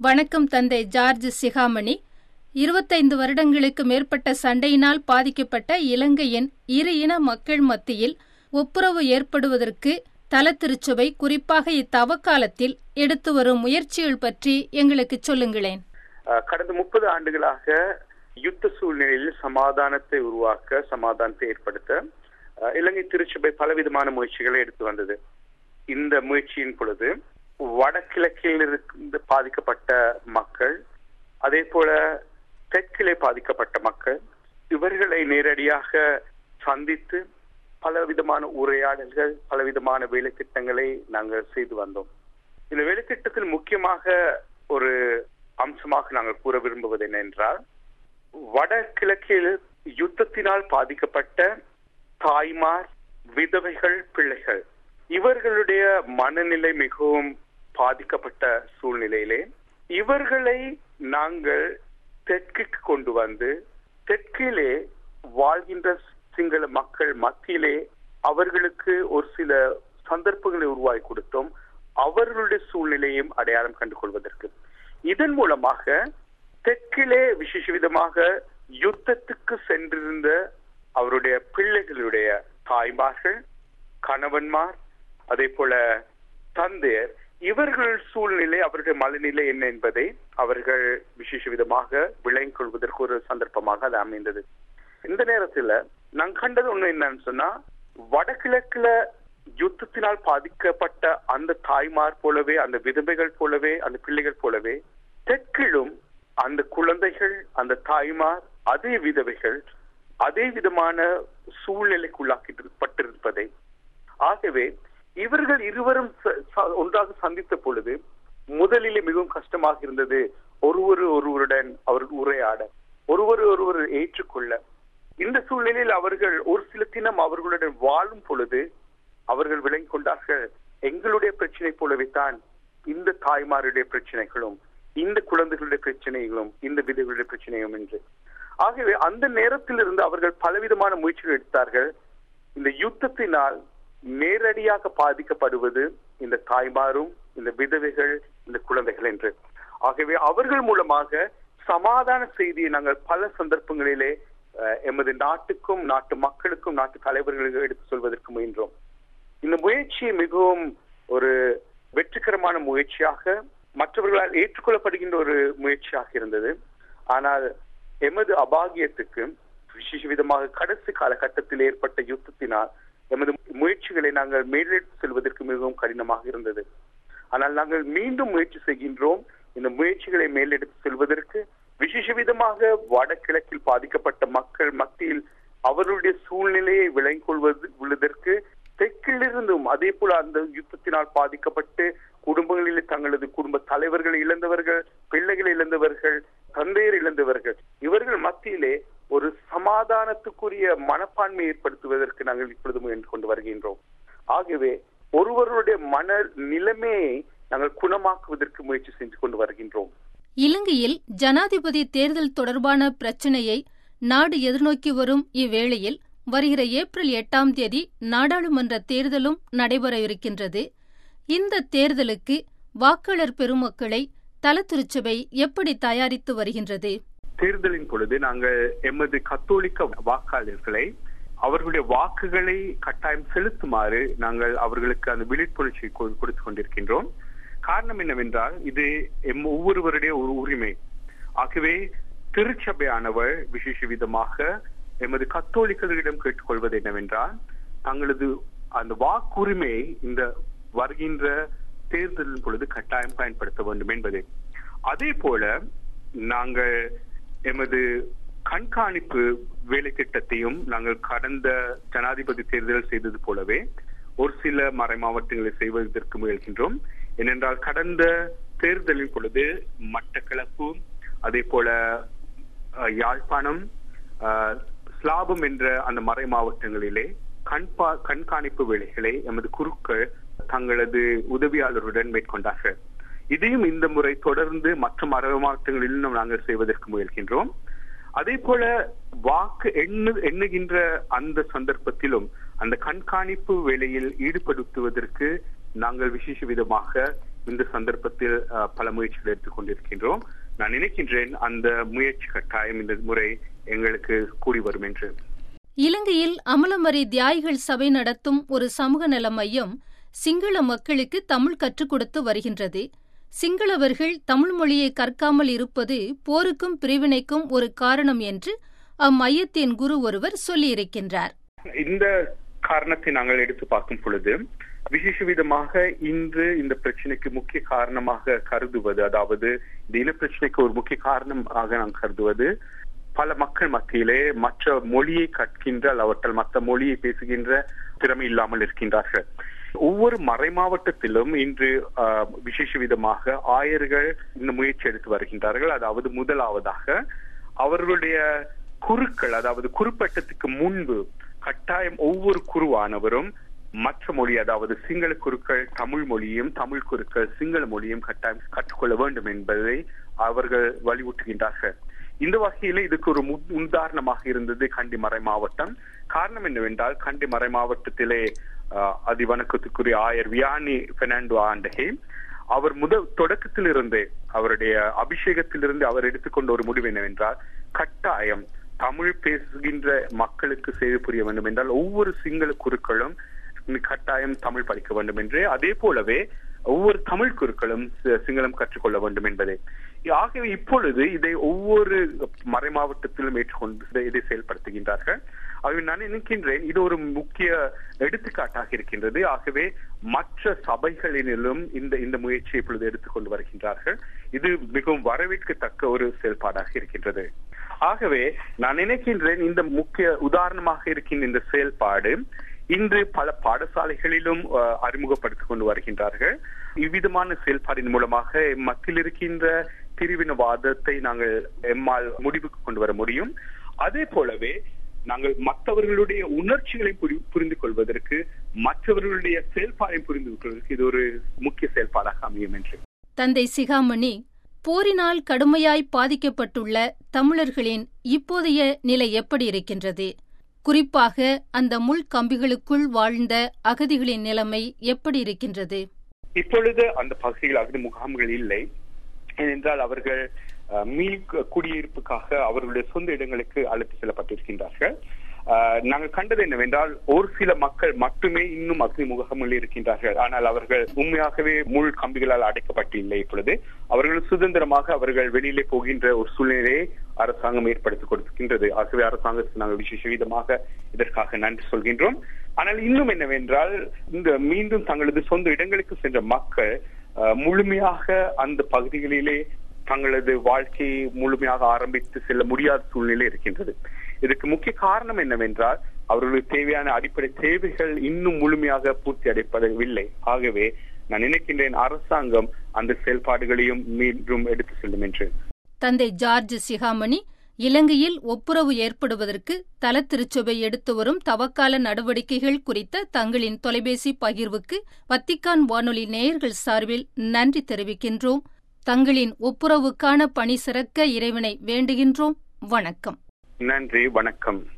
வணக்கம் தந்தை ஜார்ஜ் சிகாமணி இருபத்தைந்து வருடங்களுக்கு மேற்பட்ட சண்டையினால் பாதிக்கப்பட்ட இலங்கையின் இரு இன மக்கள் மத்தியில் ஒப்புரவு ஏற்படுவதற்கு தல திருச்சபை குறிப்பாக இத்தவக்காலத்தில் எடுத்து வரும் முயற்சிகள் பற்றி எங்களுக்கு சொல்லுங்களேன் அஹ், கடந்த முப்பது ஆண்டுகளாக யுத்த சூழ்நிலையில் சமாதானத்தை உருவாக்க சமாதானத்தை ஏற்படுத்த அஹ், இலங்கை திருச்சபை பலவிதமான முயற்சிகளை எடுத்து வந்தது இந்த முயற்சியின் பொழுது வடகிழக்கில் இருந்து பாதிக்கப்பட்ட மக்கள் அதே போல தெற்கிலே பாதிக்கப்பட்ட மக்கள் இவர்களை நேரடியாக சந்தித்து பலவிதமான உரையாடல்கள் பலவிதமான வேலை திட்டங்களை நாங்கள் செய்து வந்தோம் இந்த வேலை திட்டத்தில் முக்கியமாக ஒரு அம்சமாக நாங்கள் கூற விரும்புவது என்னென்றால் வடகிழக்கில் யுத்தத்தினால் பாதிக்கப்பட்ட தாய்மார் விதவைகள் பிள்ளைகள் இவர்களுடைய மனநிலை மிகவும் பாதிக்கப்பட்ட சூழ்நிலையிலே இவர்களை நாங்கள் தெற்குக்கு கொண்டு வந்து தெற்கிலே வாழ்கின்ற சிங்கள மக்கள் மத்தியிலே அவர்களுக்கு ஒரு சில சந்தர்ப்பங்களை உருவாக்கி கொடுத்தோம் அவர்களுடைய சூழ்நிலையும் அடையாளம் கண்டு கொள்வதற்கு இதன் மூலமாக தெற்கிலே விசேஷ விதமாக யுத்தத்துக்கு சென்றிருந்த அவருடைய பிள்ளைகளுடைய தாய்மார்கள் கணவன்மார் அதே போல தந்தையர் இவர்கள் சூழ்நிலை அவருடைய மனநிலை என்ன என்பதை அவர்கள் விசேஷ விதமாக விளங்கிக் கொள்வதற்கு ஒரு சந்தர்ப்பமாக அது அமைந்தது இந்த நேரத்துல நான் கண்டது ஒண்ணு என்னன்னு சொன்னா வடகிழக்குல யுத்தத்தினால் பாதிக்கப்பட்ட அந்த தாய்மார் போலவே அந்த விதவைகள் போலவே அந்த பிள்ளைகள் போலவே தெற்கிலும் அந்த குழந்தைகள் அந்த தாய்மார் அதே விதவைகள் அதே விதமான சூழ்நிலைக்குள்ளாக்கப்பட்டிருப்பதை ஆகவே இவர்கள் இருவரும் ச- ச- ஒன்றாக சந்தித்த பொழுது முதலிலே மிகவும் கஷ்டமாக இருந்தது ஒருவர் ஒருவருடன் அவர்கள் உரையாட ஒருவர் ஒருவர் ஏற்றுக்கொள்ள இந்த சூழ்நிலையில் அவர்கள் ஒரு சில தினம் அவர்களுடன் வாழும் பொழுது அவர்கள் விளங்கிக் கொண்டார்கள் எங்களுடைய பிரச்சனை போலவே தான் இந்த தாய்மாருடைய பிரச்சனைகளும் இந்த குழந்தைகளுடைய பிரச்சனைகளும் இந்த விதவைகளுடைய பிரச்சனையும் என்று ஆகவே அந்த நேரத்தில் இருந்து அவர்கள் பலவிதமான முயற்சிகள் எடுத்தார்கள் இந்த யுத்தத்தினால் நேரடியாக பாதிக்கப்படுவது இந்த தாய்மாரும் இந்த விதவைகள் இந்த குழந்தைகள் என்று ஆகவே அவர்கள் மூலமாக சமாதான செய்தியை நாங்கள் பல சந்தர்ப்பங்களிலே அஹ், எமது நாட்டுக்கும் நாட்டு மக்களுக்கும் நாட்டு தலைவர்களுக்கு எடுத்து சொல்வதற்கு முயன்றோம் இந்த முயற்சி மிகவும் ஒரு வெற்றிகரமான முயற்சியாக மற்றவர்களால் ஏற்றுக்கொள்ளப்படுகின்ற ஒரு முயற்சியாக இருந்தது ஆனால் எமது அபாகியத்துக்கு விசேஷ விதமாக கடைசி காலகட்டத்தில் ஏற்பட்ட யுத்தத்தினால் எமது முயற்சிகளை நாங்கள் மேலெடுத்து செல்வதற்கு மிகவும் கடினமாக இருந்தது ஆனால் நாங்கள் மீண்டும் முயற்சி செய்கின்றோம் இந்த முயற்சிகளை மேலெடுத்து செல்வதற்கு விசேஷ விதமாக வடகிழக்கில் பாதிக்கப்பட்ட மக்கள் மத்தியில் அவர்களுடைய சூழ்நிலையை விளங்கிக் கொள்வது உள்ளதற்கு தெற்கிலிருந்தும் அதே போல அந்த யுத்தத்தினால் பாதிக்கப்பட்டு குடும்பங்களில் தங்களது குடும்ப தலைவர்களை இழந்தவர்கள் பிள்ளைகளை இழந்தவர்கள் தந்தையர் இழந்தவர்கள் இவர்கள் மத்தியிலே ஒரு சமாதானத்துக்குரிய மனப்பான்மை ஏற்படுத்துவதற்கு நாங்கள் இப்பொழுது முயன்று கொண்டு வருகின்றோம் ஆகவே ஒருவருடைய மன நிலைமையை நாங்கள் குணமாக்குவதற்கு முயற்சி செஞ்சு கொண்டு வருகின்றோம் இலங்கையில் ஜனாதிபதி தேர்தல் தொடர்பான பிரச்சினையை நாடு எதிர்நோக்கி வரும் இவ்வேளையில் வருகிற ஏப்ரல் எட்டாம் தேதி நாடாளுமன்ற தேர்தலும் நடைபெற இருக்கின்றது இந்த தேர்தலுக்கு வாக்காளர் பெருமக்களை தலத்திருச்சபை எப்படி தயாரித்து வருகின்றது தேர்தலின் பொழுது நாங்கள் எமது கத்தோலிக்க வாக்காளர்களை அவர்களுடைய வாக்குகளை கட்டாயம் செலுத்துமாறு நாங்கள் அவர்களுக்கு அந்த விழிப்புணர்ச்சி கொ- கொடுத்துக் கொண்டிருக்கின்றோம் காரணம் என்னவென்றால் இது எம் ஒவ்வொருவருடைய ஒரு உரிமை ஆகவே திருச்சபையானவர் விசேஷ விதமாக எமது கத்தோலிக்கர்களிடம் கேட்டுக்கொள்வது என்னவென்றால் தங்களது அந்த வாக்குரிமையை இந்த வருகின்ற தேர்தலின் பொழுது கட்டாயம் பயன்படுத்த வேண்டும் என்பது அதே போல நாங்கள் எமது கண்காணிப்பு வேலை திட்டத்தையும் நாங்கள் கடந்த ஜனாதிபதி தேர்தல் செய்தது போலவே ஒரு சில மறை மாவட்டங்களை செய்வதற்கு முயல்கின்றோம் ஏனென்றால் கடந்த தேர்தலின் பொழுது மட்டக்களப்பு அதே போல அஹ், யாழ்ப்பாணம் அஹ், ஸ்லாபம் என்ற அந்த மறை மாவட்டங்களிலே கண்பா கண்காணிப்பு வேலைகளை எமது குருக்கள் தங்களது உதவியாளருடன் மேற்கொண்டார்கள் இதையும் இந்த முறை தொடர்ந்து மற்ற மறை மாவட்டங்களிலும் நாங்கள் செய்வதற்கு முயல்கின்றோம் அதே போல வாக்கு எண்ணு எண்ணுகின்ற அந்த சந்தர்ப்பத்திலும் அந்த கண்காணிப்பு வேலையில் ஈடுபடுத்துவதற்கு நாங்கள் விசேஷ விதமாக இந்த சந்தர்ப்பத்தில் பல முயற்சிகள் எடுத்துக் கொண்டிருக்கின்றோம் நான் நினைக்கின்றேன் அந்த முயற்சி கட்டாயம் இந்த முறை எங்களுக்கு கூடி வரும் என்று இலங்கையில் அமலமரி தியாய்கள் சபை நடத்தும் ஒரு சமூக நல மையம் சிங்கள மக்களுக்கு தமிழ் கற்றுக் கொடுத்து வருகின்றது சிங்களவர்கள் தமிழ் மொழியை கற்காமல் இருப்பது போருக்கும் பிரிவினைக்கும் ஒரு காரணம் என்று அம்மையத்தின் குரு ஒருவர் சொல்லியிருக்கின்றார் இந்த காரணத்தை நாங்கள் எடுத்து பார்க்கும் பொழுது விசேஷ விதமாக இன்று இந்த பிரச்சனைக்கு முக்கிய காரணமாக கருதுவது அதாவது இந்த இன பிரச்சனைக்கு ஒரு முக்கிய காரணமாக நான் கருதுவது பல மக்கள் மத்தியிலே மற்ற மொழியை கற்கின்ற அவர்கள் மற்ற மொழியை பேசுகின்ற திறமை இல்லாமல் இருக்கின்றார்கள் ஒவ்வொரு மறை மாவட்டத்திலும் இன்று விசேஷ விதமாக ஆயர்கள் இந்த முயற்சி எடுத்து வருகின்றார்கள் அதாவது முதலாவதாக அவர்களுடைய குருக்கள் அதாவது குறுப்பட்டத்துக்கு முன்பு கட்டாயம் ஒவ்வொரு குருவானவரும் மற்ற மொழி அதாவது சிங்கள குருக்கள் தமிழ் மொழியும் தமிழ் குருக்கள் சிங்கள மொழியும் கட்டாயம் கற்றுக்கொள்ள வேண்டும் என்பதை அவர்கள் வலியுறுத்துகின்றார்கள் இந்த வகையில இதுக்கு ஒரு உதாரணமாக இருந்தது கண்டி மறை மாவட்டம் காரணம் என்னவென்றால் கண்டி மறை மாவட்டத்திலே அதிவணக்கத்துக்குரிய ஆயர் வியானி பெர்னாண்டோ ஆண்டகே அவர் முதல் தொடக்கத்திலிருந்தே அவருடைய அபிஷேகத்திலிருந்து அவர் எடுத்துக்கொண்ட ஒரு முடிவு என்னவென்றால் கட்டாயம் தமிழ் பேசுகின்ற மக்களுக்கு சேவை புரிய வேண்டும் என்றால் ஒவ்வொரு சிங்கள குருக்களும் கட்டாயம் தமிழ் படிக்க வேண்டும் என்று அதே போலவே ஒவ்வொரு தமிழ் குருக்களும் சிங்களம் கற்றுக்கொள்ள வேண்டும் என்பதே ஆகவே இப்பொழுது இதை ஒவ்வொரு மறை மாவட்டத்திலும் ஏற்றுக்கொண்டு இதை செயல்படுத்துகின்றார்கள் ஆகவே நான் நினைக்கின்றேன் இது ஒரு முக்கிய எடுத்துக்காட்டாக இருக்கின்றது ஆகவே மற்ற சபைகளிலும் இந்த இந்த முயற்சியை இப்பொழுது எடுத்துக்கொண்டு வருகின்றார்கள் இது மிகவும் வரவேற்கத்தக்க ஒரு செயல்பாடாக இருக்கின்றது ஆகவே நான் நினைக்கின்றேன் இந்த முக்கிய உதாரணமாக இருக்கின்ற இந்த செயல்பாடு இன்று பல பாடசாலைகளிலும் அறிமுகப்படுத்திக் கொண்டு வருகின்றார்கள் இவ்விதமான செயல்பாடின் மூலமாக மத்தியில் இருக்கின்ற பிரிவினவாதத்தை நாங்கள் எம்மால் முடிவுக்கு கொண்டு வர முடியும் அதே போலவே நாங்கள் மற்றவர்களுடைய உணர்ச்சிகளை புரிந்து கொள்வதற்கு மற்றவர்களுடைய செயல்பாடை புரிந்து கொள்வதற்கு இது ஒரு முக்கிய செயல்பாடாக அமையும் என்று தந்தை சிகாமணி போரினால் கடுமையாய் பாதிக்கப்பட்டுள்ள தமிழர்களின் இப்போதைய நிலை எப்படி இருக்கின்றது குறிப்பாக அந்த முள் கம்பிகளுக்குள் வாழ்ந்த அகதிகளின் நிலைமை எப்படி இருக்கின்றது இப்பொழுது அந்த பகுதியில் அகதி முகாம்கள் இல்லை ஏனென்றால் அவர்கள் மீள் குடியிருப்புக்காக அவர்களுடைய சொந்த இடங்களுக்கு அழைத்து செல்லப்பட்டிருக்கின்றார்கள் நாங்கள் கண்டது என்னவென்றால் ஒரு சில மக்கள் மட்டுமே இன்னும் அக்னி முகமில் இருக்கின்றார்கள் ஆனால் அவர்கள் உண்மையாகவே முள் கம்பிகளால் அடைக்கப்பட்டில்லை இப்பொழுது அவர்கள் சுதந்திரமாக அவர்கள் வெளியிலே போகின்ற ஒரு சூழ்நிலையை அரசாங்கம் ஏற்படுத்தி கொடுக்கின்றது ஆகவே அரசாங்கத்துக்கு நாங்கள் விசேஷ விதமாக இதற்காக நன்றி சொல்கின்றோம் ஆனால் இன்னும் என்னவென்றால் இந்த மீண்டும் தங்களது சொந்த இடங்களுக்கு சென்ற மக்கள் முழுமையாக அந்த பகுதிகளிலே தங்களது வாழ்க்கையை முழுமையாக ஆரம்பித்து செல்ல முடியாத சூழ்நிலை இருக்கின்றது இதுக்கு முக்கிய காரணம் என்னவென்றால் அவர்களுக்கு தேவையான அடிப்படை தேவைகள் இன்னும் முழுமையாக பூர்த்தி அடைப்படவில்லை ஆகவே நான் நினைக்கின்றேன் அரசாங்கம் அந்த செயல்பாடுகளையும் மீண்டும் எடுத்து செல்லும் என்று தந்தை ஜார்ஜ் சிகாமணி இலங்கையில் ஒப்புரவு ஏற்படுவதற்கு தல திருச்சபை எடுத்து வரும் தவக்கால நடவடிக்கைகள் குறித்த தங்களின் தொலைபேசி பகிர்வுக்கு வத்திக்கான் வானொலி நேயர்கள் சார்பில் நன்றி தெரிவிக்கின்றோம் தங்களின் ஒப்புரவுக்கான பணி சிறக்க இறைவனை வேண்டுகின்றோம் வணக்கம் நன்றி வணக்கம்